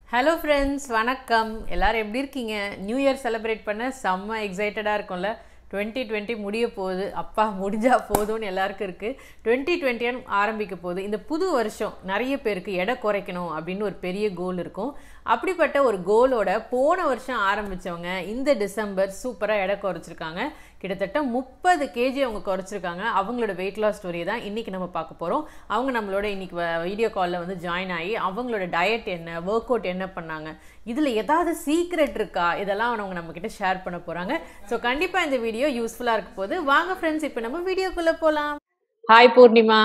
Hello friends வணக்கம் எல்லாரும் எப்படி இருக்கீங்க நியூ இயர் செலிப்ரேட் பண்ண செம்ம எக்ஸைட்டடாக இருக்கும்ல டுவெண்ட்டி டுவெண்ட்டி முடிய போகுது அப்பா முடிஞ்சா போதும்னு எல்லாருக்கும் இருக்குது டுவெண்ட்டி டுவெண்ட்டி ஆரம்பிக்க போகுது இந்த புது வருஷம் நிறைய பேருக்கு எடை குறைக்கணும் அப்படின்னு ஒரு பெரிய கோல் இருக்கும் அப்படிப்பட்ட ஒரு கோலோட போன வருஷம் ஆரம்பித்தவங்க இந்த டிசம்பர் சூப்பராக எடை குறைச்சிருக்காங்க கிட்டத்தட்ட முப்பது கேஜி அவங்க குறைச்சிருக்காங்க அவங்களோட வெயிட் லாஸ் ஸ்டோரி தான் இன்றைக்கி நம்ம பார்க்க போகிறோம் அவங்க நம்மளோட இன்றைக்கி வீடியோ காலில் வந்து ஜாயின் ஆகி அவங்களோட டயட் என்ன ஒர்க் அவுட் என்ன பண்ணாங்க இதில் ஏதாவது சீக்ரெட் இருக்கா இதெல்லாம் அவங்க நம்மக்கிட்ட ஷேர் பண்ண போகிறாங்க ஸோ கண்டிப்பாக இந்த வீடியோ யூஸ்ஃபுல்லாக இருக்க போது வாங்க ஃப்ரெண்ட்ஸ் இப்போ நம்ம வீடியோக்குள்ளே போகலாம் hi Poornima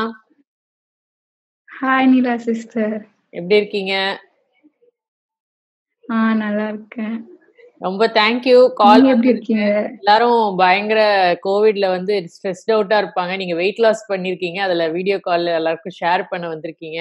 hi Neela sister எப்படி இருக்கீங்க ஆ நல்லா இருக்கேன் ரொம்ப தேங்க்யூ கால் நீங்க எப்படி இருக்கீங்க எல்லாரும் பயங்கர கோவிட்ல வந்து ஸ்ட்ரெஸ்ட் அவுட்டா இருப்பாங்க நீங்க வெயிட் லாஸ் பண்ணிருக்கீங்க அதுல வீடியோ கால்ல எல்லாருக்கும் ஷேர் பண்ண வந்திருக்கீங்க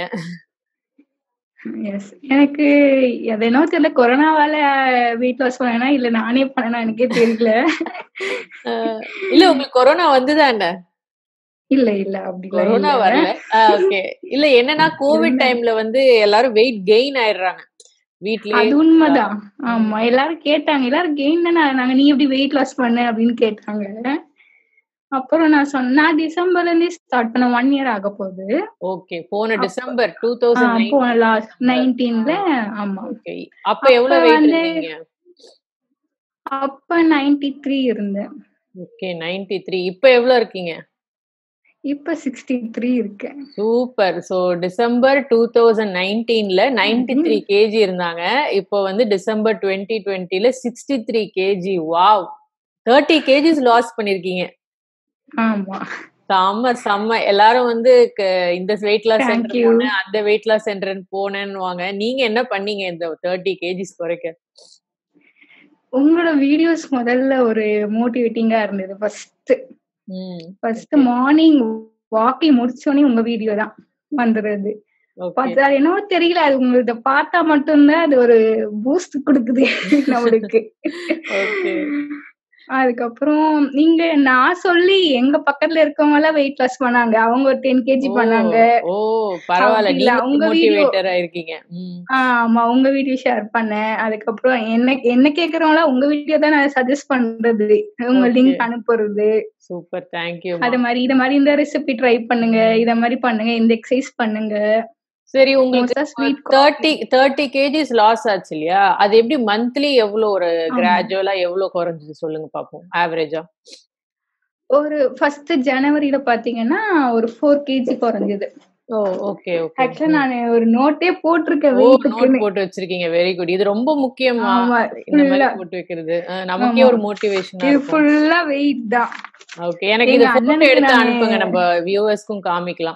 எஸ் எனக்கு அது என்னவோ தெரியல கொரோனாவால வெயிட் லாஸ் பண்ணேனா இல்ல நானே பண்ணனா எனக்கே தெரியல அஹ் இல்ல உங்களுக்கு கொரோனா வந்துதா என்ன இல்ல இல்ல அப்படிலாம் கொரோனா இல்ல வரல ஓகே இல்ல என்னன்னா கோவிட் டைம்ல வந்து எல்லாரும் வெயிட் கெயின் ஆயிடுறாங்க வீட்லயே அது உண்மைதான் ஆமா எல்லாரும் கேட்டாங்க எல்லாரும் கெயின் தானே நாங்க நீ எப்படி வெயிட் லாஸ் பண்ண அப்படின்னு கேட்டாங்க அப்புறம் நான் சொன்னேன் நான் டிசம்பர்ல இருந்தே ஸ்டார்ட் பண்ண ஒன் இயர் ஆக போகுது ஓகே போன டிசம்பர் டூ ஆ, தௌசண்ட் போன லாஸ்ட் நைன்டீன்ல ஆமா ஓகே அப்ப எவ்வளவு அப்ப வெயிட் வந்து- இருந்தீங்க அப்ப நைன்டி த்ரீ இருந்தேன் ஓகே நைன்டி த்ரீ இப்ப எவ்வளவு இருக்கீங்க இப்ப சிக்ஸ்டி த்ரீ இருக்கேன் super so December two thousand நைன்டீன்ல நைன்டி த்ரீ கேஜி இருந்தாங்க இப்போ வந்து டிசம்பர் டுவெண்ட்டி டுவெண்ட்டில sixty three KG wow thirty KGs loss பண்ணிருக்கீங்க ஆமா செம்ம செம்ம எல்லாரும் வந்து க- இந்த weight loss Thank centre you. போனேன் அந்த வெயிட் லாஸ் சென்டர் போனேன்னு நீங்க என்ன பண்ணீங்க இந்த தேர்ட்டி கேஜிஸ் குறைக்க உங்களோட வீடியோஸ் முதல்ல ஒரு மோட்டிவேட்டிங்கா இருந்தது ஃபர்ஸ்ட் ம் ஃபர்ஸ்ட் மார்னிங் வாக்கிங் முடிச்சோடனே உங்க வீடியோ தான் வந்துடுறது ஓகே பார்த்தா அது என்னவோ தெரியல அது உங்களுக்கு பார்த்தா மட்டும்தான் அது ஒரு பூஸ்ட் கொடுக்குது நம்மளுக்கு ஓகே அதுக்கப்புறம் நீங்க நான் சொல்லி எங்க பக்கத்துல இருக்கவங்க எல்லாம் வெயிட் லாஸ் பண்ணாங்க அவங்க ஒரு டென் கேஜி பண்ணாங்க ஓ பரவாயில்ல அப்படி இல்ல, நீங்க உங்க video- மோட்டிவேட்டரா இருக்கீங்க ம் ஆமா உங்க வீடியோ ஷேர் பண்ணேன் அதுக்கப்புறம் என்ன என்ன கேக்குறவங்களா உங்க வீடியோ தான் நான் சஜஸ்ட் பண்றது உங்க Okay. லிங்க் அனுப்புறது சூப்பர் தேங்க்யூ அது மாதிரி இத மாதிரி இந்த ரெசிபி ட்ரை பண்ணுங்க இத மாதிரி பண்ணுங்க இந்த எக்ஸசைஸ் பண்ணுங்க சரி உங்களுக்கு மோஸ்டா sweet thirty thirty KGs loss ஆச்சு இல்லையா அது எப்படி மந்த்லி எவ்வளவு ஒரு கிராஜுவலா எவ்வளவு குறைஞ்சது சொல்லுங்க பாப்போம் ஆவரேஜா ஒரு ஃபர்ஸ்ட் ஜனவரியில பாத்தீங்கன்னா ஒரு ஃபோர் கேஜி குறைஞ்சது ஓ ஓகே ஓகே ஆக்சுவலா நான் ஒரு நோட்டே போட்டிருக்கேன் ஓ நோட் வெயிட்டுக்குன்னு போட்டு வச்சிருக்கீங்க வெரி குட் இது ரொம்ப முக்கியமா ஆமா இந்த மாதிரி full-ஆ. போட்டு வைக்கிறது அஹ், நமக்கே ஆமா. ஒரு மோட்டிவேஷனா இது இருக்கும் ஃபுல்லா வெயிட் தான் ஓகே எனக்கு எங்க இது போட்டோ அண்ணனுக்கு எடுத்து நானு- அனுப்புங்க நம்ம வியூவர்ஸ்க்கும் காமிக்கலாம்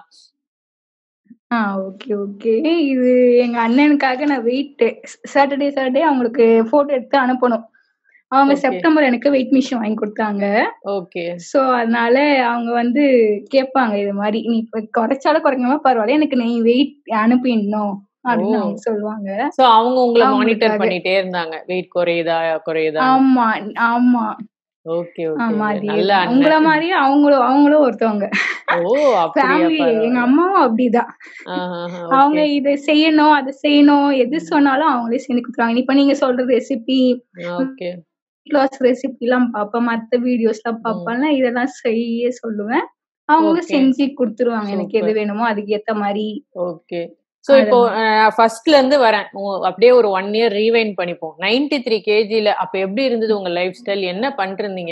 ஆ ஓகே ஓகே இது எங்க அண்ணனுக்காக நான் வெயிட் சாட்டர்டே சாட்டர்டே அவங்களுக்கு போட்டோ எடுத்து அனுப்பணும் அவங்க Okay. செப்டம்பர் எனக்கு வெயிட் மிஷின் வாங்கி கொடுத்தாங்க ஓகே சோ அதனால அவங்க வந்து கேட்பாங்க இது மாதிரி நீ இப்ப குறைச்சாலும் குறைக்காம பரவாயில்ல எனக்கு நீ வெயிட் அனுப்பிடணும் அப்படின்னு ஓ. அவங்க சொல்லுவாங்க சோ அவங்க உங்களை மானிட்டர் அவங்களுக்காக. பண்ணிட்டே இருந்தாங்க வெயிட் குறையுதா குறையுதா ஆமா ஆமா ஓகே ஆமா ஓகே அது நல்ல உங்கள அண்ணன் மாதிரி அவங்களும் அவங்களும் ஒருத்தவங்க ஓ அப்படியா ஃபேமிலி எங்க அம்மாவும் அப்படிதான் ஆஹ் அவங்க இதை செய்யணும் அதை செய்யணும் எது சொன்னாலும் அவங்களே செஞ்சு கொடுத்துருவாங்க இப்ப நீங்க சொல்ற ரெசிபி ஓகே கிளாஸ் ரெசிபி எல்லாம் பார்ப்பேன் மத்த வீடியோஸ் எல்லாம் பார்ப்பேன் இதெல்லாம் செய்ய சொல்லுவேன் அவங்க Okay. செஞ்சு கொடுத்துருவாங்க எனக்கு எது Super. வேணுமோ அதுக்கு ஏத்த மாதிரி ஓகே சோ இப்போ ஃபர்ஸ்ட்ல இருந்து வரேன் உ- அப்படியே ஒரு ஒன் இயர் ரீவைண்ட் பண்ணிப்போம் 93 த்ரீ கேஜில அப்ப எப்படி இருந்தது உங்க லைஃப் ஸ்டைல் என்ன பண்ணிருந்தீங்க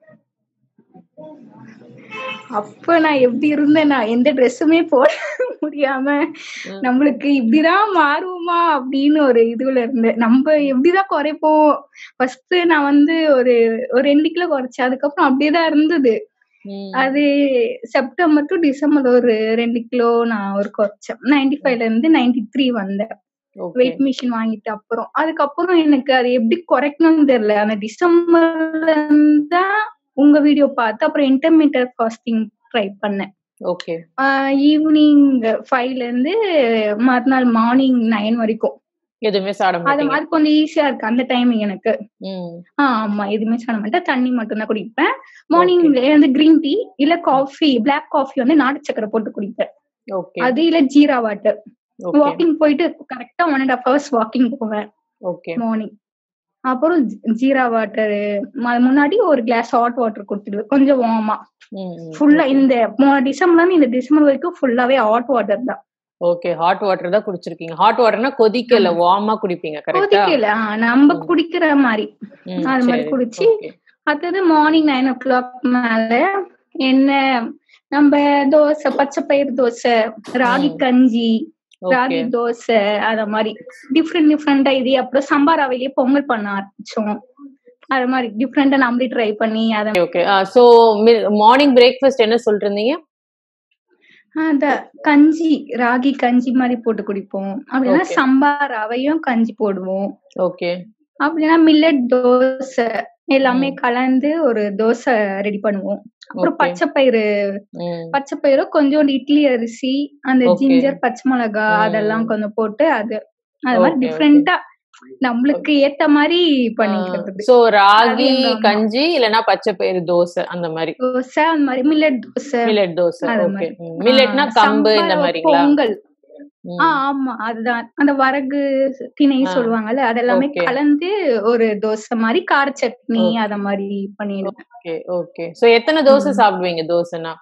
அப்ப நான் எப்படி இருந்தேன் நான் எந்த ட்ரெஸ்ஸுமே போட முடியாம நம்மளுக்கு இப்படிதான் மாறுவோமா அப்படின்னு ஒரு இதுல இருந்தேன் நம்ம எப்படிதான் குறைப்போம் ஃபர்ஸ்ட் நான் வந்து ஒரு ஒரு ரெண்டு கிலோ குறைச்சேன் அதுக்கப்புறம் அப்படியேதான் இருந்தது ம், அது செப்டம்பர் டு டிசம்பர் ஒரு ரெண்டு கிலோ நான் ஒரு குறைச்சேன் நைன்டி ஃபைவ்ல இருந்து நைன்டி த்ரீ வந்தேன் okay. வெயிட் மிஷின் வாங்கிட்டு அப்புறம் அதுக்கப்புறம் எனக்கு அது எப்படி குறைக்கணும்னு தெரியல அந்த டிசம்பர்ல இருந்தா உங்க வீடியோ பார்த்து அப்புறம் இன்டர்மீடியட் ஃபாஸ்டிங் ட்ரை பண்ணேன் ஓகே ஈவினிங் ஃபைவ்ல இருந்து மறுநாள் மார்னிங் நைன் வரைக்கும் எதுவுமே சாப்பிட அது மாட்டீங்க மாதிரி கொஞ்சம் ஈஸியா இருக்கு அந்த டைமிங் எனக்கு ம் ஆஹ் ஆமா எதுவுமே சாப்பிட மாட்டேன் தண்ணி மட்டும் தான் குடிப்பேன் மார்னிங் வந்து கிரீன் டீ இல்ல காஃபி பிளாக் காஃபி வந்து நாட்டு சக்கரை போட்டு குடிப்பேன் ஓகே அது இல்ல ஜீரா வாட்டர் ஓகே வாக்கிங் போயிட்டு கரெக்டா one and half hours walking போவேன் ஓகே மார்னிங் அப்புறம் ஜீ- ஜீரா வாட்டர் முன்னாடி ஒரு கிளாஸ் ஹாட் வாட்டர் கொடுத்துடுவேன் கொஞ்சம் வார்மா ம் ம் ஃபுல்லா இந்த போன டிசம்பர்ல இருந்து இந்த டிசம்பர் வரைக்கும் ஃபுல்லாவே ஹாட் வாட்டர் தான் ஓகே ஹாட் வாட்டர் தான் குடிச்சிருக்கீங்க ஹாட் வாட்டர்னா கொதிக்கல வார்மா குடிப்பீங்க கரெக்டா கொதிக்கல ஆ, நம்ம குடிக்கிற மாதிரி ம் அது மாதிரி சரி குடிச்சு ஓகே அடுத்தது மார்னிங் நைன் ஓ கிளாக் மேல என்ன நம்ம தோசை பச்சை பயிர் தோசை ராகி ம். கஞ்சி ஓகே ராகி தோசை அத மாதிரி டிஃப்ரெண்ட் டிஃப்ரெண்டா இது அப்புறம் சாம்பார் ரவையிலேயே பொங்கல் பண்ண ஆரம்பிச்சோம் அது மாதிரி டிஃப்ரெண்டா நம்மளே ட்ரை பண்ணி அத ஓகே சோ மார்னிங் பிரேக்ஃபாஸ்ட் என்ன சொல்லிட்டு இருந்தீங்க அந்த கஞ்சி ராகி கஞ்சி மாதிரி போட்டு குடிப்போம் அப்படின்னா Okay. சாம்பார் ரவையும் கஞ்சி போடுவோம் ஓகே அப்படின்னா மில்லட் தோசை எல்லாமே ம். கலந்து ஒரு தோசை ரெடி பண்ணுவோம் அப்புறம் ஓகே பச்சை பயிறு ம் பச்சை பயிரும் கொஞ்சோண்டு இட்லி அரிசி அந்த Okay. ஜிஞ்சர் பச்சை மிளகா ம். அதெல்லாம் கொஞ்சம் போட்டு அது அது மாதிரி Okay, டிஃப்ரெண்டா நம்மளுக்கு ஏத்த மாதிரி பண்ணிக்கிறது சோ ராகி அது எங்க அம்மா. கஞ்சி இல்லனா பச்சை பயிறு தோசை அந்த மாதிரி தோசை அந்த மாதிரி மில்லட் தோசை மில்லட் தோசை அது ஓகே மாதிரி. மில்லட்னா ஆ, கம்பு இந்த சாம்பார், மாதிரிங்களா பொங்கல் ம். ஆ ஆமா அதுதான் அந்த வரகு திணை ஆ. சொல்லுவாங்கல்ல அதெல்லாமே Okay. கலந்து ஒரு தோசை மாதிரி கார சட்னி Okay. அத மாதிரி பண்ணிடுவேன் ஓகே ஓகே சோ எத்தனை தோசை சாப்பிடுவீங்க தோசைனா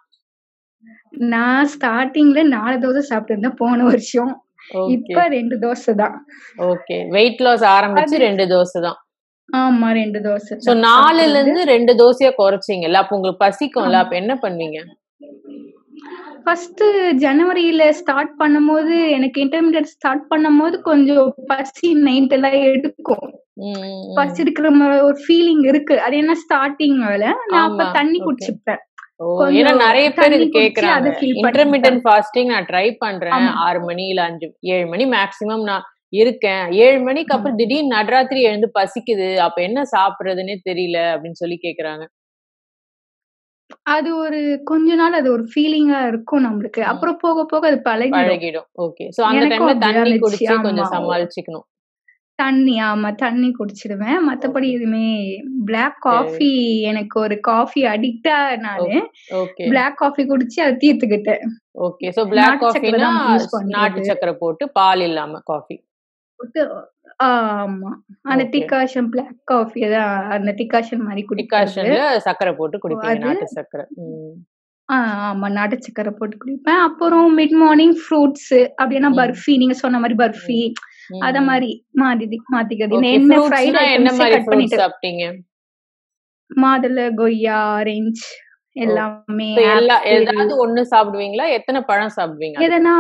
நான் ஸ்டார்டிங்ல நாலு தோசை சாப்பிட்டு இருந்தேன் போன வருஷம் ஓகே இப்ப ரெண்டு தோசை தான் ஓகே வெயிட் லாஸ் ஆரம்பிச்சு அது- ரெண்டு தோசை தான் ஆமா ரெண்டு தோசை சோ தான் நாலுல சாப்பிடுறது. இருந்து ரெண்டு தோசையா குறைச்சிங்கல்ல அப்ப உங்களுக்கு பசிக்கும்ல அப்ப என்ன பண்ணுவீங்க ஃபர்ஸ்ட் ஜனவரியில ஸ்டார்ட் பண்ணும்போது எனக்கு இன்டர்மீடியட் ஸ்டார்ட் பண்ணும்போது கொஞ்சம் பசி நைட் எல்லாம் எடுக்கும் ம், ம், ம். பசி எடுக்கிற மாதிரி ஒரு ஃபீலிங் இருக்கு அது என்ன ஸ்டார்டிங் நான் அப்ப ஆமா, தண்ணி okay. குடிச்சுப்பேன் ஓ, கொஞ்சம் ஏன்னா நிறைய பேர் தண்ணி இது குடிச்சு கேக்குறாங்க அதை feel இன்டர்மீடியன்ட் ஃபாஸ்டிங் நான் ட்ரை பண்றேன் ஆமா. ஆறு மணி இல்ல அஞ்சு ஏழு மணி மேக்ஸிமம் நான் இருக்கேன் ஏழு மணிக்கு அப்புறம் திடீர்னு நடுராத்திரி எழுந்து பசிக்குது அப்ப என்ன சாப்பிடுறதுன்னே தெரியல அப்படின்னு சொல்லி கேக்குறாங்க அது ஒரு கொஞ்ச நாள் அது ஒரு ஃபீலிங்கா இருக்கும் நம்மளுக்கு ம். அப்புறம் போக போக அது பழகிடும் பழகிடும் ஓகே சோ அந்த எனக்கும் டைம்ல அப்படிதான் தண்ணி இருந்துச்சு, குடிச்சு ஆமா. கொஞ்சம் சமாளிச்சுக்கணும் தண்ணி ஆமா தண்ணி குடிச்சிடுவேன் மத்தபடி எதுவுமே பிளாக் காஃபி எனக்கு ஒரு காஃபி அடிக்டா நானு ஓகே பிளாக் காஃபி குடிச்சு அதை தீர்த்துக்கிட்டேன் ஓகே சோ பிளாக் நாட்டு சக்கரை காஃபினா தான் use பண்றது. நாட்டு சக்கரை போட்டு பால் இல்லாம காஃபி போட்டு, ஆமா அந்த Okay. டிகாஷன் பிளாக் காஃபி தான் அந்த டிகாஷன் மாதிரி குடிக்கிறது டிகாஷன்ல சக்கரை போட்டு குடிப்பீங்க அது- நாட்டு சக்கரை ம். ஆ, ஆமா நாட்டு சக்கரை போட்டு குடிப்பேன் அப்புறம் மிட் மார்னிங் ஃப்ரூட்ஸ் அப்படின்னா ம். பர்ஃபி நீங்க சொன்ன மாதிரி பர்ஃபி ம். அத மாதிரி மாத்தி மாத்திக்கிறது Okay, என்ன fruitsனா ஃப்ரைட் என்ன ஐட்டம்ஸ் மாதிரி கட் ஃப்ரூட்ஸ் பண்ணிட்டு சாப்பிட்டீங்க மாதுளை கொய்யா ஆரஞ்சு எல்லாமே So, எல்லா apple, ஏதாவது ஒண்ணு சாப்பிடுவீங்களா எத்தனை பழம் சாப்பிடுவீங்க எதனா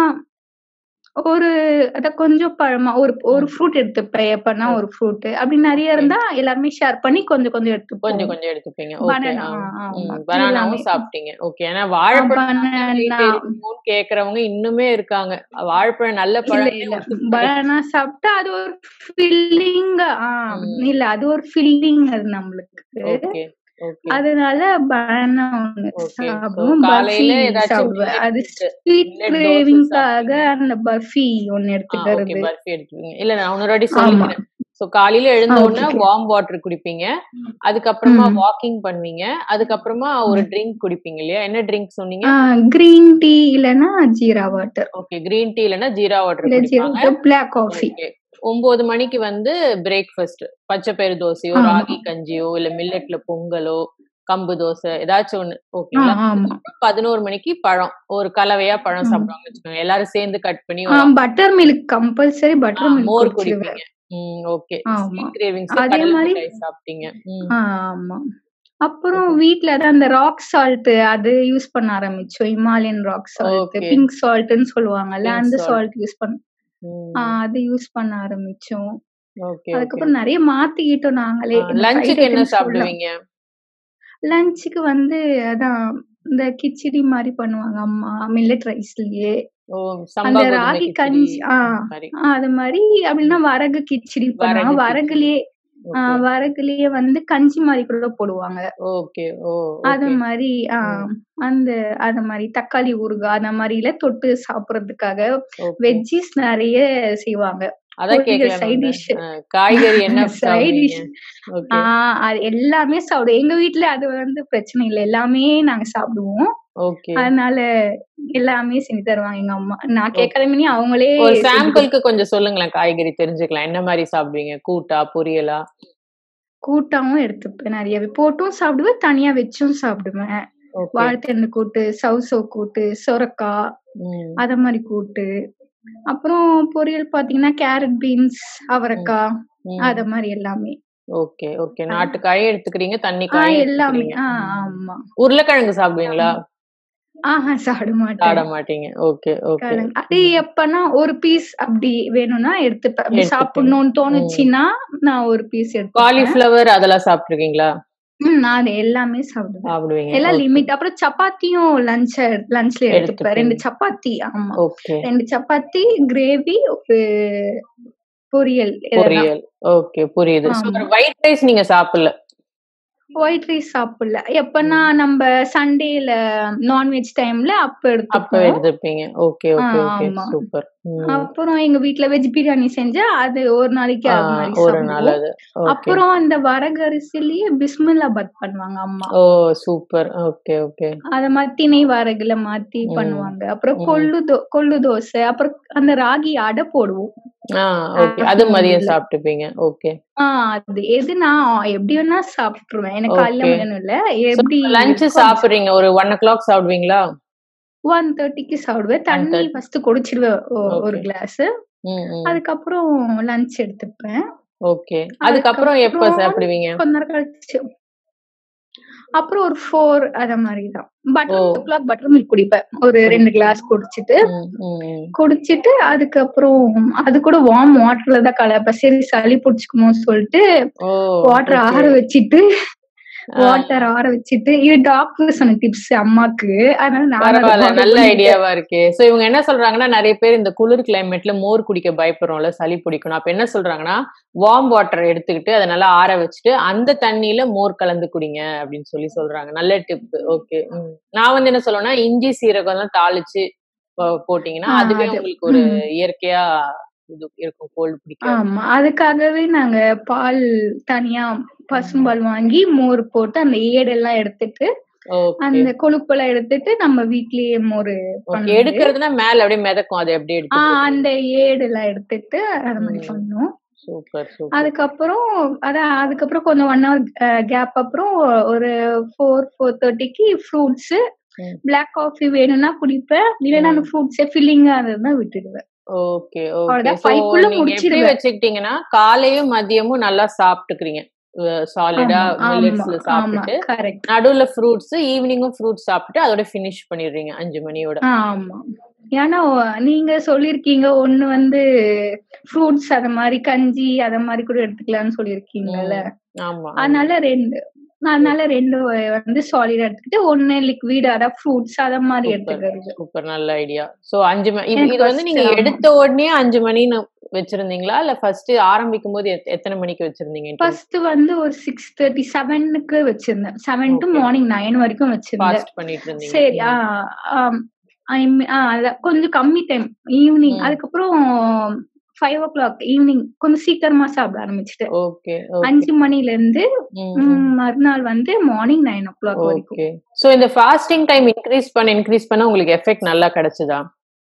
ஒரு அத கொஞ்சம் பழமா ஒரு ஒரு ஃப்ரூட் எடுத்துப்பேன் எப்பனா ஒரு ஃப்ரூட் அப்படி நிறைய Okay. இருந்தா எல்லாருமே ஷேர் பண்ணி கொஞ்சம் கொஞ்சம் எடுத்துப்போம் கொஞ்சம் கொஞ்சம் எடுத்துப்பீங்க ஓகே Banana, ஆமா. பனானாவும் எல்லாமே. சாப்பிட்டீங்க ஓகே ஏன்னா வாழைப்பழம் banana. கேக்குறவங்க இன்னுமே இருக்காங்க வாழைப்பழம் நல்ல இல்ல பழம் இல்ல பனானா சாப்பிட்டா அது ஒரு ஃபில்லிங் ம். இல்ல அது ஒரு ஃபில்லிங் அது நம்மளுக்கு ஓகே ஓகே அதனால பனானா ஒண்ணு Okay. So, சாப்பிடுவோம் காலையில பர்ஃபி ஏதாச்சும் சாப்பிடுவேன் millet அது food, ஸ்வீட் millet doses கிரேவிங்காக சாப்பிடுவீங்க. அந்த பர்ஃபி ஒண்ணு ஓகே எடுத்துக்கிறது பர்ஃபி எடுத்துப்பீங்க இல்ல நான் இன்னொரு வாட்டி ஆமா சொல்லிக்கிறேன் சோ காலையில எழுந்த ஆ, உடனே okay. வார்ம் வாட்டர் குடிப்பீங்க அதுக்கப்புறமா ம். வாக்கிங் பண்ணுவீங்க அதுக்கப்புறமா ஒரு ட்ரிங்க் குடிப்பீங்க இல்லையா என்ன ட்ரிங்க் சொன்னீங்க கிரீன் டீ இல்லனா jeera water okay green tea இல்லனா ஜீரா வாட்டர் இல்ல ஜீரா குடிப்பாங்க வாட்டர் பிளாக் காஃபி ஓகே ஒன்பது மணிக்கு வந்து பிரேக்ஃபாஸ்ட் பச்சை பயிறு தோசையோ ஆமா. ராகி கஞ்சியோ இல்ல மில்லட்ல பொங்கலோ கம்பு தோசை ஏதாச்சும் ஒண்ணு ஓகேங்களா ஆமா பதினோரு மணிக்கு பழம் ஒரு கலவையா பழம் ஆமா. சாப்பிடுவாங்க வச்சுக்கோங்க எல்லாரும் சேர்ந்து கட் பண்ணி ஒரு பட்டர் மில்க் கம்பல்சரி ஆ, பட்டர் மில்க் மோர் குடிச்சிடுவேன் குடிப்பீங்க ம் ஓகே ஆமா. கிரேவிங்ஸ் அதே கடலை மாதிரி- மிட்டாய் சாப்பிட்டீங்க ம் ஆமா அப்புறம் வீட்ல தான் அந்த ராக் சால்ட் அது யூஸ் பண்ண ஆரம்பிச்சோம் Himalayan rock salt Okay. Pink சால்ட்னு சொல்லுவாங்கல்ல Pink அந்த salt. சால்ட் யூஸ் பண்ண ம் ஆ, அது யூஸ் பண்ண ஆரம்பிச்சோம் ஓகே அதுக்கப்புறம் நிறைய மாத்திக்கிட்டோம் நாங்களே லஞ்சுக்கு என்ன சாப்பிடுவீங்க லஞ்சுக்கு வந்து அதான் இந்த கிச்சடி மாதிரி பண்ணுவாங்க அம்மா மில்லட் ரைஸ்லயே ஓ அந்த சம்பா கோதுமை ராகி கிச்சடி கஞ்சி ஆ அந்த மாதிரி அது மாதிரி அப்படின்னா வரகு கிச்சடி பண்ணுவாங்க வரகு வரகுலயே ஆ, ஓகே வரகுலயே வந்து கஞ்சி மாதிரி கூட போடுவாங்க ஓகே ஓ அது ஓகே மாதிரி ஆ, அந்த அது மாதிரி தக்காளி ஊறுகாய் அந்த மாதிரில தொட்டு சாப்பிடுறதுக்காக ஓகே வெஜ்ஜிஸ் நிறைய செய்வாங்க அதான் பொரியல், கேட்கலாம் side dish. காய்கறி என்ன Side சாப்பிடுவீங்க dish. ஓகே ஆஹ் அது எல்லாமே சாப்பிடுவோம் எங்க வீட்ல அது வந்து பிரச்சனை இல்லை எல்லாமே நாங்க சாப்பிடுவோம் ஓகே அதனால எல்லாமே செஞ்சு தருவாங்க எங்க அம்மா நான் கேட்காத மினி அவங்களே ஒரு செஞ்சு சாம்பிளுக்கு கொஞ்சம் சொல்லுங்களேன் காய்கறி தெரிஞ்சுக்கலாம் என்ன மாதிரி சாப்பிடுவீங்க கூட்டா பொரியலா கூட்டாவும் எடுத்துப்பேன் நிறையவே போட்டும் சாப்பிடுவேன் தனியா வச்சும் சாப்பிடுவேன் ஓகே வாழைத்தண்டு கூட்டு சவுசோ கூட்டு சொரக்காய் ம் அத மாதிரி கூட்டு அப்புறம் பொரியல் பாத்தீங்கன்னா கேரட் பீன்ஸ் அவரைக்காய் ம். அத மாதிரி எல்லாமே ஓகே ஓகே நாட்டுக்காயும் எடுத்துக்கிறீங்க தண்ணி ஆஹ் காயும் எல்லாமே எடுத்துக்கிறீங்க ஆஹ் ஆமா உருளைக்கிழங்கு சாப்பிடுவீங்களா ஆஹா சாப்பிட மாட்டேன் சாப்பிட மாட்டீங்க ஓகே ஓகே கிழங்கு. அது எப்பன்னா ஒரு பீஸ் அப்படி வேணும்னா எடுத்துப்பேன் அப்படி எடுத்துப்பீங்க. சாப்பிடணும்னு தோணுச்சுன்னா நான் ஒரு பீஸ் எடுத்துப்பேன் காலிஃபிளவர் அதெல்லாம் சாப்பிட்டுருக்கீங்களா ம், நான் அது எல்லாமே சாப்பிடுவேன் சாப்பிடுவீங்க எல்லாம் லிமிட் அப்புறம் சப்பாத்தியும் லஞ்ச் லஞ்ச்ல எடுத்துப்பேன் எடுத்துப்பீங்க. ரெண்டு சப்பாத்தி ஆமா ஓகே ரெண்டு சப்பாத்தி கிரேவி ஒரு பொரியல் பொரியல் ஓகே புரியுது ஆமா. ஒயிட் ரைஸ் நீங்க சாப்பிடல ஒயிட் ரைஸ் சாப்பிடல எப்பன்னா நம்ம சண்டேல நான்வெஜ் டைம்ல அப்ப அப்ப எடுத்துப்போம் எடுத்துப்பீங்க ஓகே ஓகே ஆ, ஓகே ஆமா. சூப்பர் அப்புறம் எங்க வீட்ல வெஜ் பிரியாணி செஞ்சா அது ஒரு நாளைக்கு அது மாதிரி ஒரு நாள் சாப்பிடுவோம் அது ஓகே அப்புறம் அந்த வரகரிசிலேயே பிஸ்மில்லாபாத் பண்ணுவாங்க அம்மா ஓ சூப்பர் ஓகே ஓகே அத மாதிரி திணை வரகுல மாத்தி ம். பண்ணுவாங்க அப்புறம் ம். கொள்ளு தோ கொள்ளு தோசை அப்புறம் அந்த ராகி அடை போடுவோம் ஆ ஓகே அது afternoon மதியம் ல. சாப்பிட்டுப்பீங்க ஓகே ஆஹ் அது எது நான் எப்படி வேணா சாப்பிட்டுருவேன் எனக்கு காலையில Okay. மதியானம் இல்ல எப்படி லஞ்ச் சாப்பிடுறீங்க ஒரு ஒன் ஓ கிளாக் சாப்பிடுவீங்களா ஒன் தேர்ட்டிக்கு சாப்பிடுவேன் தண்ணி 1:30. ஃபர்ஸ்ட் குடிச்சிடுவேன் ஒ- ஒரு Okay. கிளாஸ் ம் ம் அதுக்கப்புறம் லஞ்ச் எடுத்துப்பேன் ஓகே அதுக்கப்புறம் எப்ப அதுக்கப்புறம் சாப்பிடுவீங்க கொஞ்ச நேரம் கழிச்சு அப்புறம் ஒரு ஃபோர் அத மாதிரி தான் பட்டர் ஓ. ஓ கிளாக் பட்டர் மில்க் குடிப்பேன் ஒரு ரெண்டு கிளாஸ் குடிச்சிட்டு ம், ம், ம். குடிச்சிட்டு அதுக்கப்புறம் அது கூட வார்ம் வாட்டர்ல தான் கலப்பேன் சரி சளி பிடிச்சிக்குமோ சொல்லிட்டு ஓ வாட்டர் okay. ஆற வச்சிட்டு ஆ, வாட்டர் ஆற வச்சிட்டு இது டாக்டர் சொன்ன டிப்ஸ் அம்மாக்கு அதனால நான் அதை பரவாயில்ல follow நல்ல பண்ணிட்டேன். ஐடியாவா இருக்கே சோ இவங்க என்ன சொல்றாங்கன்னா நிறைய பேர் இந்த குளிர் கிளைமேட்ல மோர் குடிக்க பயப்படுறோம்ல சளி பிடிக்கணும் அப்ப என்ன சொல்றாங்கன்னா வார்ம் வாட்டர் எடுத்துக்கிட்டு அதை நல்லா ஆற வச்சுட்டு அந்த தண்ணியில மோர் கலந்து குடிங்க அப்படின்னு சொல்லி சொல்றாங்க நல்ல டிப் ஓகே நான் வந்து என்ன சொல்லுவேன்னா இஞ்சி சீரகம் தான் தாளிச்சு போ- போட்டீங்கன்னா ஆ, அதுவே அது- உங்களுக்கு ஒரு ம். இயற்கையா இது இருக்கும் கோல்டு பிடிக்காது ஆமா அதுக்காகவே நாங்க பால் தனியா பசும்பால் வாங்கி மோர் போட்டு அந்த ஏடெல்லாம் எடுத்துட்டு ஓகே அந்த கொழுப்பெல்லாம் எடுத்துட்டு நம்ம வீட்லயே மோர் ஓகே பண்ணுது. எடுக்கிறதுனா மேல அப்படியே மிதக்கும் அதை அப்படியே ஆஹ் எடுத்து அந்த ஏடெல்லாம் எடுத்துட்டு அது மாதிரி ம். பண்ணோம் சூப்பர் சூப்பர் அதுக்கப்புறம் அதான் அதுக்கப்புறம் கொஞ்சம் ஒன் ஹவர் கேப் அப்புறம் ஒரு ஃபோர் ஃபோர் தேர்ட்டிக்கு ஃப்ரூட்ஸ் ம். பிளாக் காஃபி வேணும்னா குடிப்பேன் இல்லைன்னா அந்த ஃப்ரூட்ஸே ஃபில்லிங்கா இருந்ததுன்னா விட்டுடுவேன் ஓகே ஓகே அவ்வளவுதான். சோ five குள்ள நீங்க எப்படி முடிச்சிருவேன். வச்சுக்கிட்டீங்கன்னா காலையும் மதியமும் நல்லா சாப்பிட்டுக்கிறீங்க சாலிடா மில்லட்ஸ்ல சாப்பிட்டுட்டு கரெக்ட் நடுவுல ஃப்ரூட்ஸ் ஈவினிங்கும் ஃப்ரூட்ஸ் சாப்பிட்டு அதோட ஃபினிஷ் பண்ணிடுறீங்க அஞ்சு மணியோட ஆமா ஏன்னா ஒ- நீங்க சொல்லிருக்கீங்க ஒண்ணு வந்து ஃப்ரூட்ஸ் அத மாதிரி கஞ்சி அத மாதிரி கூட எடுத்துக்கலாம்னு சொல்லிருக்கீங்கல்ல ஆமா அதனால ரெண்டு அதனால ரெண்டு வந்து சாலிடா எடுத்துக்கிட்டு ஒண்ணு லிக்விட் அதான் ஃப்ரூட்ஸ் அத மாதிரி எடுத்துக்கிறது சூப்பர் நல்ல ஐடியா சோ அஞ்சு மணி எனக்கு இது வந்து first நீங்க ஆமா. எடுத்த உடனே அஞ்சு மணின்னு வச்சிருந்தீங்களா இல்ல ஃபர்ஸ்ட் ஆரம்பிக்கும் போது எத்த- எத்தனை மணிக்கு வச்சிருந்தீங்க ஃபர்ஸ்ட் வந்து ஒரு சிக்ஸ் தேர்ட்டி செவனுக்கு வச்சிருந்தேன் seven to Okay. Morning nine வரைக்கும் வச்சிருந்தேன் ஃபாஸ்ட் பண்ணிட்டு இருந்தீங்க சரி ஆ, ஆம். I mean, ஆ, அதான் கொஞ்சம் கம்மி டைம் ஈவினிங் ம். அதுக்கப்புறம் ஃபைவ் ஓ கிளாக் ஈவினிங் கொஞ்சம் சீக்கிரமா சாப்பிட ஆரம்பிச்சிட்டேன் ஓகே அஞ்சு மணில இருந்து ம், மறுநாள் வந்து மார்னிங் நைன் ஓ கிளாக் வரைக்கும் ஓகே சோ இந்த ஃபாஸ்டிங் டைம் இன்க்ரீஸ் பண்ண இன்க்ரீஸ் பண்ண உங்களுக்கு எஃபெக்ட் நல்லா கிடைச்சதா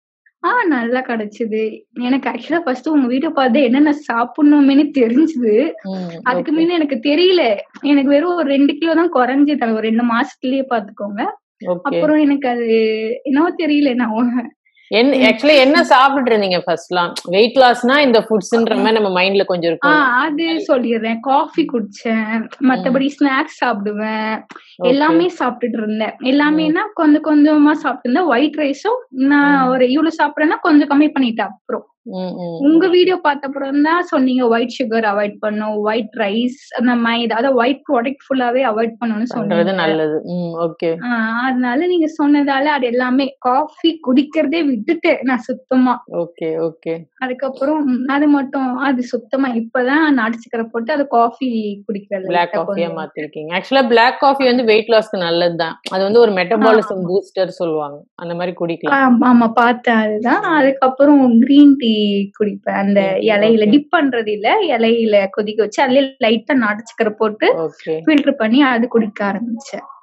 ஆ நல்லா கிடைச்சது எனக்கு ஆக்சுவலா ஃபர்ஸ்ட் உங்க வீடியோ பார்த்து என்னென்ன சாப்பிடணுமேனு தெரிஞ்சது அதுக்கு முன்ன எனக்கு தெரியல எனக்கு வெறும் ஒரு ரெண்டு கிலோ தான் குறைஞ்சது அது ஒரு ரெண்டு மாசத்துலயே பாத்துக்கோங்க ஓகே அப்புறம் எனக்கு அது என்னவோ தெரியல நான் ஒ- என்ன ஆக்சுவலி என்ன சாப்பிட்டு இருந்தீங்க ஃபர்ஸ்ட்லாம் வெயிட் லாஸ்னா இந்த ஃபுட்ஸ்ன்ற மாதிரி நம்ம மைண்ட்ல கொஞ்சம் ஆ இருக்கும் அது சொல்லிடுறேன் காஃபி குடிச்சேன் மத்தபடி ஸ்நாக்ஸ் சாப்பிடுவேன் Okay. எல்லாமே சாப்பிட்டுட்டு இருந்தேன் எல்லாமேனா கொஞ்சம் கொஞ்சமா சாப்பிட்டு இருந்தேன் ஒயிட் ரைஸும் நான் ம். ஒரு இவ்வளவு சாப்பிடுறேன்னா கொஞ்சம் கம்மி பண்ணிட்டேன் அப்புறம் ம், ம், உங்க வீடியோ பார்த்த அப்புறம் தான் சொன்னீங்க ஒயிட் சுகர் அவாய்ட் பண்ணும் ஒயிட் ரைஸ் அந்த மைதா அதாவது ஒயிட் ப்ராடக்ட் ஃபுல்லாவே அவாய்ட் பண்ணணும்னு பண்றது சொன்னீங்க நல்லது ம் ஓகே ஆஹ் அதனால நீங்க சொன்னதால அது எல்லாமே காஃபி குடிக்கிறதே விட்டுட்டேன் நான் சுத்தமா ஓகே ஓகே அதுக்கப்புறம் ம், அது மட்டும் அது சுத்தமா இப்பதான் நாட்டு சக்கரை போட்டு அது காஃபி குடிக்கிறது பிளாக் light ஆ காஃபியா கொஞ்சம். மாத்திருக்கீங்க ஆக்சுவலா பிளாக் காஃபி வந்து வெயிட் லாஸ்க்கு நல்லதுதான் அது வந்து ஒரு மெட்டபாலிசம் பூஸ்டர் சொல்லுவாங்க அந்த மாதிரி குடிக்கலாம் ஆமா ஆமா பார்த்தேன் அதுதான் அதுக்கப்புறம் கிரீன் டீ குடிப்பேன் அந்த Okay, இலையில okay. டிப் பண்றது இல்ல இலையில கொதிக்க வச்சு அதுல லைட்டா நாட்டு சக்கரை போட்டு ஓகே ஃபில்டர் பண்ணி அது குடிக்க ஆரம்பிச்சேன்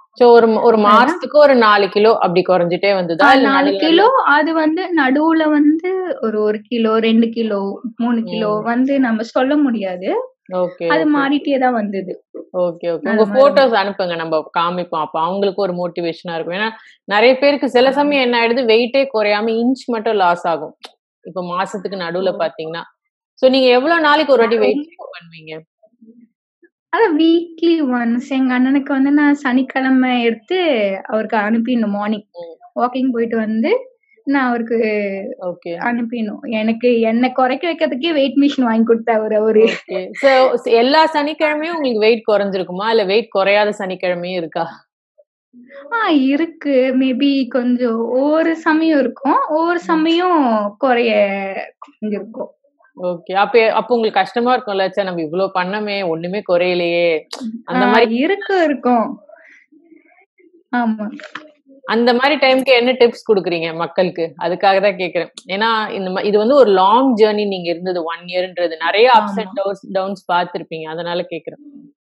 சோ ஒரு ஒரு மாசத்துக்கு ஒரு நாலு கிலோ அப்படி குறைஞ்சிட்டே வந்ததா ஆஹ் இல்ல நாலு நடுவுல கிலோ அது வந்து நடுவுல வந்து ஒரு ஒரு கிலோ ரெண்டு கிலோ மூணு கிலோ ம். வந்து நம்ம சொல்ல முடியாது ஓகே அது மாறிட்டே தான் வந்தது ஓகே ஓகே அது உங்க மாதிரி போட்டோஸ் அனுப்புங்க நம்ம காமிப்போம் அப்ப அவங்களுக்கு ஒரு மோட்டிவேஷனா இருக்கும் ஏன்னா நிறைய பேருக்கு சில சமயம் என்ன ஆயிடுது வெயிட்டே குறையாம இன்ச் மட்டும் லாஸ் ஆகும் இப்ப மாசத்துக்கு நடுவுல பாத்தீங்கன்னா சோ நீங்க எவ்வளவு நாளைக்கு ஒரு வாட்டி வெயிட் செக் பண்ணுவீங்க அதான் வீக்லி ஒன்ஸ் எங்க அண்ணனுக்கு வந்து நான் சனிக்கிழமை எடுத்து அவருக்கு அனுப்பிடணும் மார்னிங் ம். வாக்கிங் போயிட்டு வந்து நான் அவருக்கு ஓகே அனுப்பிடணும் எனக்கு என்னை குறைக்க வைக்கிறதுக்கே வெயிட் மிஷின் வாங்கி கொடுத்தாரு அவரு ஓகே சோ எல்லா சனிக்கிழமையும் உங்களுக்கு வெயிட் குறைஞ்சிருக்குமா இல்ல வெயிட் குறையாத சனிக்கிழமையும் இருக்கா ஆஹ் இருக்கு மேபி கொஞ்சம் ஒவ்வொரு சமயம் இருக்கும் ஒவ்வொரு சமயம் குறைய கொஞ்சம் இருக்கும் ஓகே அப்ப அப்ப உங்களுக்கு கஷ்டமா இருக்கும்ல சே நம்ம இவ்வளவு பண்ணமே ஒண்ணுமே குறையலையே அந்த ஆஹ் மாதிரி இருக்கு இருக்கும் ஆமா அந்த மாதிரி டைம்க்கு என்ன டிப்ஸ் குடுக்குறீங்க மக்களுக்கு அதுக்காக தான் கேக்குறேன் ஏன்னா இந்த மா- இது வந்து ஒரு லாங் ஜேர்னி நீங்க இருந்தது ஒன் இயர்ன்றது நிறைய அப்ஸ் ஆமா. அண்ட் டவுன்ஸ் டவுன்ஸ் பார்த்திருப்பீங்க அதனால கேக்குறேன்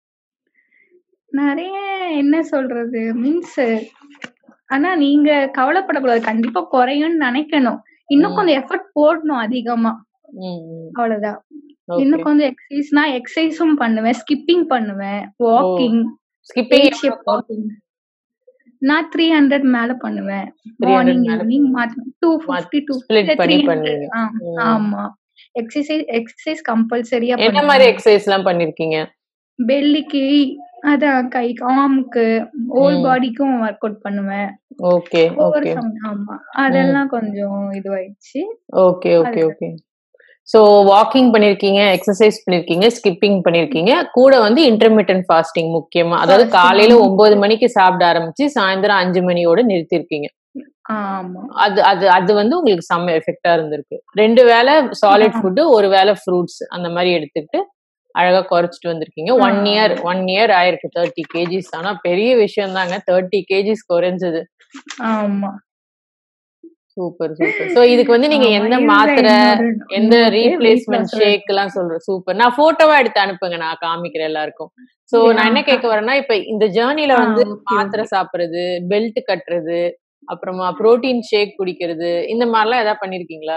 நிறைய என்ன சொல்றது மீன்ஸ் ஆனா நீங்க கவலைப்படக்கூடாது கண்டிப்பா குறையும்னு நினைக்கணும் இன்னும் ம். கொஞ்சம் எஃபர்ட் போடணும் அதிகமா ம், ம். அவ்வளவுதான் Okay. இன்னும் கொஞ்சம் எக்ஸசைஸ் நான் எக்ஸசைஸும் பண்ணுவேன் ஸ்கிப்பிங் பண்ணுவேன் walking Skipping eight shape walking நான் த்ரீ ஹண்ட்ரட் மேல பண்ணுவேன் 300 மார்னிங் மேல evening two fifty two split பண்ணி பண்ணுவீங்க. ம். ஆமா எக்ஸசைஸ் எக்ஸசைஸ் கம்பல்சரியா என்ன மாதிரி எக்ஸசைஸ் எல்லாம் பண்ணிருக்கீங்க பெல்லிக்கு அதான் கை ஆர்முக்கு ஹோல் ம். பாடிக்கும் ஒர்க் அவுட் பண்ணுவேன் ஓகே ஒவ்வொரு ஓகே சமயம் ஆமா அதெல்லாம் கொஞ்சம் இதுவாயிடுச்சு okay okay okay so walking பண்ணிருக்கீங்க எக்ஸசைஸ் பண்ணிருக்கீங்க ஸ்கிப்பிங் பண்ணிருக்கீங்க கூட வந்து இன்டர்மீடியன்ட் ஃபாஸ்டிங் முக்கியமா அதாவது Fasting, காலையில ஆமா. ஒன்பது மணிக்கு சாப்பிட ஆரம்பிச்சு சாயந்தரம் அஞ்சு மணியோட நிறுத்திருக்கீங்க ஆமா அது அது அது வந்து உங்களுக்கு செம்ம எஃபெக்டா இருந்திருக்கு ரெண்டு வேளை சாலிட் ஆமா. ஃபுட்டு ஒரு வேளை ஃப்ரூட்ஸ் அந்த மாதிரி எடுத்துக்கிட்டு அழகா குறைச்சிட்டு வந்திருக்கீங்க ஒன் ஆ. இயர் ஒன் இயர் ஆயிருக்கு தேர்ட்டி கேஜிஸ் ஆனா பெரிய விஷயம் தாங்க தேர்ட்டி கேஜிஸ் குறைஞ்சது ஆமா சூப்பர் சூப்பர் சோ இதுக்கு வந்து நீங்க ஆமா, எந்த இதுதான் மாத்திரை என்னோட- எந்த என்னோட ரீப்ளேஸ்மெண்ட் weight loss ஷேக் எல்லாம் சொல்றேன் சூப்பர் நான் போட்டோவா எடுத்து அனுப்புங்க நான் காமிக்கிறேன் எல்லாருக்கும் சோ நான் என்ன கேட்க வரேன்னா இப்ப இந்த ஜேர்னில ஆ, வந்து okay, மாத்திரை சாப்பிடுறது பெல்ட் கட்டுறது அப்புறமா புரோட்டீன் ஷேக் குடிக்கிறது இந்த மாதிரிலாம் ஏதாவது பண்ணிருக்கீங்களா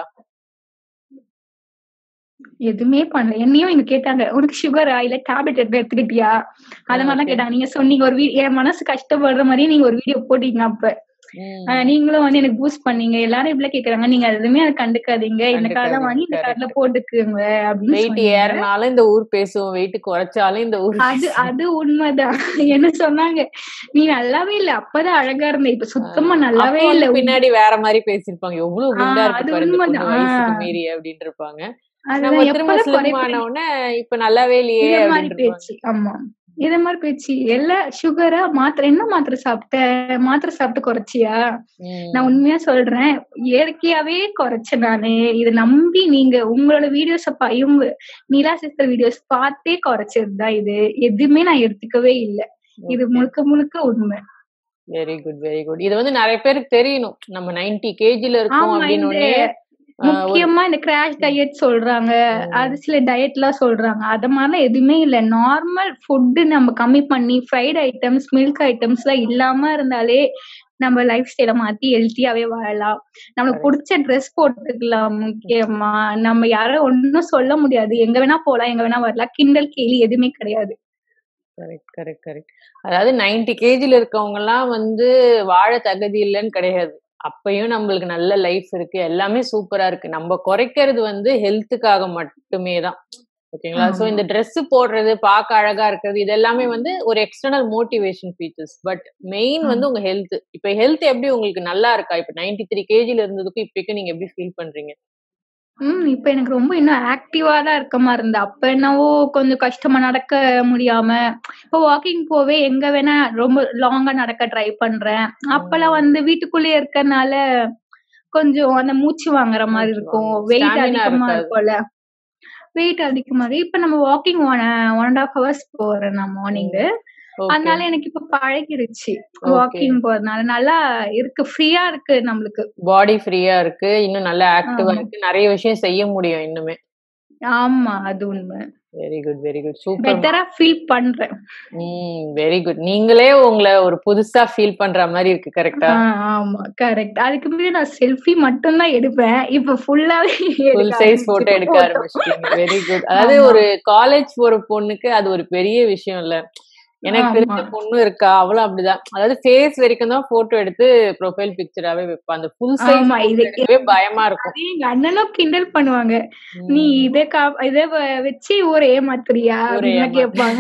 எதுவுமே பண்ணல என்னையும் இங்க கேட்டாங்க உனக்கு சுகரா இல்ல டேப்லெட் எடுத்து எடுத்துக்கிட்டியா அந்த மாதிரிலாம் Okay. கேட்டாங்க நீங்க சொன்னீங்க ஒரு வீ- என் மனசு கஷ்டப்படுற மாதிரி நீங்க ஒரு வீடியோ போட்டீங்க அப்ப ம். ஆஹ் நீங்களும் வந்து எனக்கு பூஸ்ட் பண்ணீங்க எல்லாரும் இப்படி கேக்குறாங்க நீங்க அது எதுவுமே அதை கண்டுக்காதீங்க இந்த கார்ல கண்டுக்காதீங்க, வாங்கி இந்த correct. கார்ல போட்டுக்குங்க அப்படின்னு வெயிட் சொன்னீங்க ஏறினாலும் இந்த ஊர் பேசுவோம் வெயிட் குறைச்சாலும் இந்த ஊர் அது பேசுவோம். அது உண்மைதான் என்ன சொன்னாங்க நீ நல்லாவே இல்ல அப்பதான் அழகா இருந்த இப்ப சுத்தமா நல்லாவே அப்போ இல்ல வந்து பின்னாடி வேற மாதிரி பேசிருப்பாங்க எவ்வளவு குண்டா ஆ, இருக்கு அது பாருங்க பொண்ணு உண்மைதான். வயசுக்கு ஆ. மீறி அப்படின்னு இருப்பாங்க அதுதான் நம்ம திரும்ப எப்பதான் ஸ்லிம் குறைப்பேன் ஆன உடனே இப்ப நல்லாவே இல்லையே இத மாதிரி அப்படின்னு இருப்பாங்க பேச்சு ஆமா இத மாதிரி பேச்சு எல்லா சுகரா மாத்திரை என்ன மாத்திரை சாப்பிட்ட மாத்திரை சாப்பிட்டு குறைச்சியா நான் ம். உண்மையா சொல்றேன் இயற்கையாவே குறைச்சேன் நானு இத நம்பி நீங்க உங்களோட வீடியோஸ் இவங்க நிலா சிஸ்டர் வீடியோஸ் பார்த்தே குறைச்சதுதான் இது எதுவுமே நான் எடுத்துக்கவே இல்லை இது Okay. முழுக்க முழுக்க உண்மை வெரி குட் வெரி குட் இது வந்து நிறைய பேருக்கு தெரியணும் நம்ம 90 கேஜில இருக்கோம் ஆமா அப்படின்னு இந்த உடனே ஆஹ், ஒரு முக்கியமா இந்த கிராஷ் டயட் சொல்றாங்க ம். அது சில டயட் எல்லாம் சொல்றாங்க அது மாதிரிலாம் எதுவுமே இல்ல நார்மல் ஃபுட் நம்ம கம்மி பண்ணி ஃப்ரைட் ஐட்டம்ஸ் மில்க் ஐட்டம்ஸ் எல்லாம் இல்லாம இருந்தாலே நம்ம லைஃப் ஸ்டைல மாத்தி ஹெல்த்தியாவே வாழலாம் நம்மளுக்கு Correct. பிடிச்ச ட்ரெஸ் போட்டுக்கலாம் முக்கியமா நம்ம யாரும் ஒன்னும் சொல்ல முடியாது எங்க வேணா போலாம் எங்க வேணா வரலாம் கிண்டல் கேலி எதுவுமே கிடையாது கரெக்ட் கரெக்ட் கரெக்ட் அதாவது 90 கேஜில இருக்கவங்க எல்லாம் வந்து வாழ தகுதி இல்லைன்னு கிடையாது அப்பயும் நம்மளுக்கு நல்ல லைஃப் இருக்கு எல்லாமே சூப்பரா இருக்கு நம்ம குறைக்கிறது வந்து ஹெல்த்துக்காக மட்டுமே தான் ஓகேங்களா சோ ஆமா. இந்த Dress போடுறது பார்க்க அழகா இருக்கிறது இது எல்லாமே வந்து ஒரு external motivation features but main வந்து உங்க ஹெல்த் இப்ப ஹெல்த் எப்படி உங்களுக்கு நல்லா இருக்கா இப்ப 93 த்ரீ கேஜில இருந்ததுக்கும் இப்பக்கு நீங்க எப்படி ஃபீல் பண்றீங்க ம் இப்ப எனக்கு ரொம்ப இன்னும் ஆக்டிவா தான் இருக்க மாதிரி இருந்த அப்ப என்னவோ கொஞ்சம் கஷ்டமா நடக்க முடியாம இப்போ வாக்கிங் போவே எங்க வேணா ரொம்ப லாங்கா நடக்க ட்ரை பண்றேன் அப்பெல்லாம் வந்து வீட்டுக்குள்ளேயே இருக்கறனால கொஞ்சம் அந்த மூச்சு வாங்குற மாதிரி மூச்சு இருக்கும் வாங்கும். வெயிட் Stamina அதிகமா இருக்காது. இருக்கும்ல வெயிட் அதிகமா இருக்கு. இப்ப நம்ம walking one one and half hours போறேன் நான் மார்னிங் ஓகே அதனால எனக்கு இப்ப பழகிருச்சு Okay. வாக்கிங் போறதுனால நல்லா இருக்கு ஃப்ரீயா இருக்கு நம்மளுக்கு பாடி ஃப்ரீயா இருக்கு இன்னும் நல்லா ஆக்டிவா ஆமா. இருக்கு நிறைய விஷயம் செய்ய முடியும் இன்னுமே ஆமா அது உண்மை very good very good super பெட்டரா ஃபீல் பண்றேன் ம் வெரி குட் நீங்களே உங்களை ஒரு புதுசா ஃபீல் பண்ற மாதிரி இருக்கு கரெக்டா ஆஹ் ஆமா கரெக்ட் அதுக்கு முன்னாடி நான் செல்ஃபி மட்டும் தான் எடுப்பேன் இப்ப ஃபுல்லாவே ஃபுல் சைஸ் போட்டோ எடுக்க ஆரம்பிச்சிட்டீங்க வெரி குட் அதாவது ஆமா. ஒரு காலேஜ் போற பொண்ணுக்கு அது ஒரு பெரிய விஷயம் இல்ல எனக்கு ஆமா. தெரிஞ்ச பொண்ணு இருக்கா அவளும் அப்படிதான் அதாவது ஃபேஸ் வரைக்கும் தான் போட்டோ எடுத்து ப்ரொஃபைல் பிக்சராவே வைப்பா அந்த ஃபுல் சைஸ் ஆமா இது எடுக்கவே பயமா இருக்கும் அதே எங்க அண்ணனும் கிண்டல் பண்ணுவாங்க ம். நீ இத கா இத வ- வச்சு ஊரை ஏமாத்துறியா ஊரை அப்படின்னு ஏமாத்து- கேட்பாங்க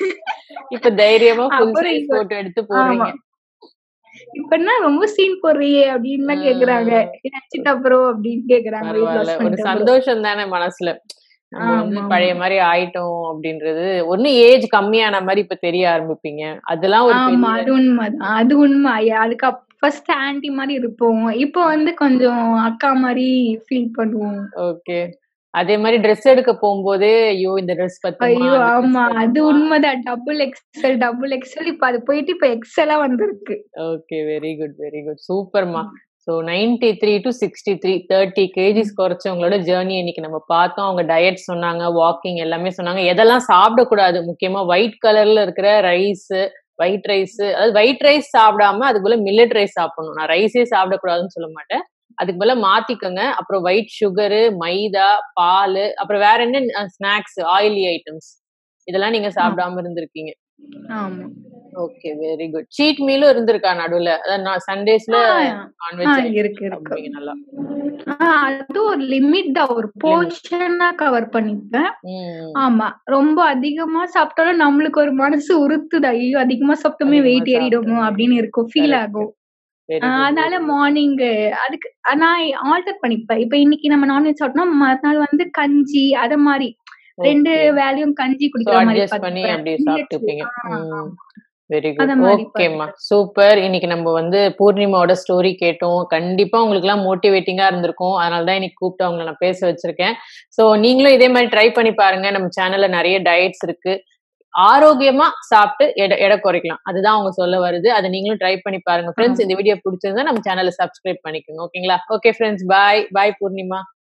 இப்ப தைரியமா ஃபுல் அப்புறம் சைஸ் இப்ப- போட்டோ எடுத்து போடுறீங்க ஆமா. இப்ப என்ன ரொம்ப சீன் போடுறியே அப்படின்னு கேக்குறாங்க நினைச்சிட்ட அப்புறம் அப்படின்னு கேக்குறாங்க weight loss பரவாயில்ல ஒரு பண்ணிட்ட அப்புறம். சந்தோஷம் தானே மனசுல நம்ம வந்து ஆமா, பழைய மாதிரி ஆயிட்டோம் அப்படின்றது ஒண்ணு ஏஜ் கம்மியான மாதிரி இப்ப தெரிய ஆரம்பிப்பீங்க அதெல்லாம் ஒரு ஆமா பெரிய அது உண்மைதான் அது உண்மை ஐயா, அதுக்கு ஃபர்ஸ்ட் ஆன்டி மாதிரி இருப்போம் இப்போ வந்து கொஞ்சம் அக்கா மாதிரி ஃபீல் பண்ணுவோம் ஓகே அதே மாதிரி ட்ரெஸ் எடுக்க போகும்போதே ஐயோ இந்த ட்ரெஸ் ஐயோ ஆமா அது பத்துமா உண்மைதான் டபுள் எக்ஸ்எல் டபுள் எக்ஸ்எல் இப்ப அது போயிட்டு இப்ப எக்ஸ்எல்லா வந்திருக்கு okay very good very good சூப்பர்மா so ninety three to sixty three thirty KGs குறைச்சவங்களோட ஜேர்னி இன்னைக்கு நம்ம பார்த்தோம் அவங்க டயட் சொன்னாங்க வாக்கிங் எல்லாமே சொன்னாங்க எதெல்லாம் சாப்பிடக்கூடாது முக்கியமா ஒயிட் கலர்ல இருக்கிற ரைஸ் ஒயிட் ரைஸ் அதாவது ஒயிட் ரைஸ் சாப்பிடாம அதுக்கு போல மில்லட் ரைஸ் சாப்பிடணும் நான் ரைஸே சாப்பிடக்கூடாதுன்னு சொல்ல மாட்டேன் அதுக்கு போல மாத்திக்கோங்க அப்புறம் ஒயிட் சுகரு மைதா பால் அப்புறம் வேற என்ன ஸ்நாக்ஸ் ஆயிலி ஐட்டம்ஸ் இதெல்லாம் நீங்க சாப்பிடாம இருந்திருக்கீங்க ஆமா ஓகே வெரி குட் சீட் மீலும் இருந்திருக்கா நடுவுல அதான் நான் சண்டேஸ்ல ஆ, ஆ, நான்வெஜ் இருக்கு இருக்கு சாப்பிடுவீங்க நல்லா ஆஹ் அது ஒரு லிமிட் தான் ஒரு போர்ஷனா கவர் பண்ணிப்பேன் ம் ஆமா ரொம்ப அதிகமா சாப்பிட்டாலும் நம்மளுக்கு ஒரு மனசு உறுத்துது ஐயோ அதிகமா சாப்பிட்டோமே அதிகமா வெயிட் ஏறிடுமோ சாப்பிட்டோம். அப்படின்னு இருக்கும் ஃபீல் Correct. ஆகும் வெரி ஆஹ் அதனால மார்னிங் அதுக்கு நான் ஆல்டர் பண்ணிப்பேன் இப்ப இன்னைக்கு நம்ம நான்வெஜ் சாப்பிட்டோம்னா மறுநாள் வந்து கஞ்சி அத மாதிரி ரெண்டு வேலையும் கஞ்சி குடிக்கிற மாதிரி அட்ஜஸ்ட் பண்ணி பாத்துப்பேன். அப்படியே சாப்பிட்டுப்பீங்க ஆ, வெரி அத குட் மாதிரி ஓகேம்மா சூப்பர் இன்னைக்கு நம்ம வந்து பூர்ணிமாவோட ஸ்டோரி கேட்டோம் கண்டிப்பா உங்களுக்கு எல்லாம் மோட்டிவேட்டிங்கா இருந்திருக்கும் அதனால தான் இன்னைக்கு கூப்பிட்டு அவங்களை நான் பேச வச்சிருக்கேன் சோ நீங்களும் இதே மாதிரி ட்ரை பண்ணி பாருங்க நம்ம சேனல்ல நிறைய டயட்ஸ் இருக்கு ஆரோக்கியமா சாப்பிட்டு எடை எடை குறைக்கலாம் அதுதான் அவங்க சொல்ல வருது அதை நீங்களும் ட்ரை பண்ணி பாருங்க ஃப்ரெண்ட்ஸ் இந்த வீடியோ பிடிச்சிருந்தா நம்ம சேனலை சப்ஸ்கிரைப் பண்ணிக்கோங்க ஓகேங்களா okay friends bye bye Purnima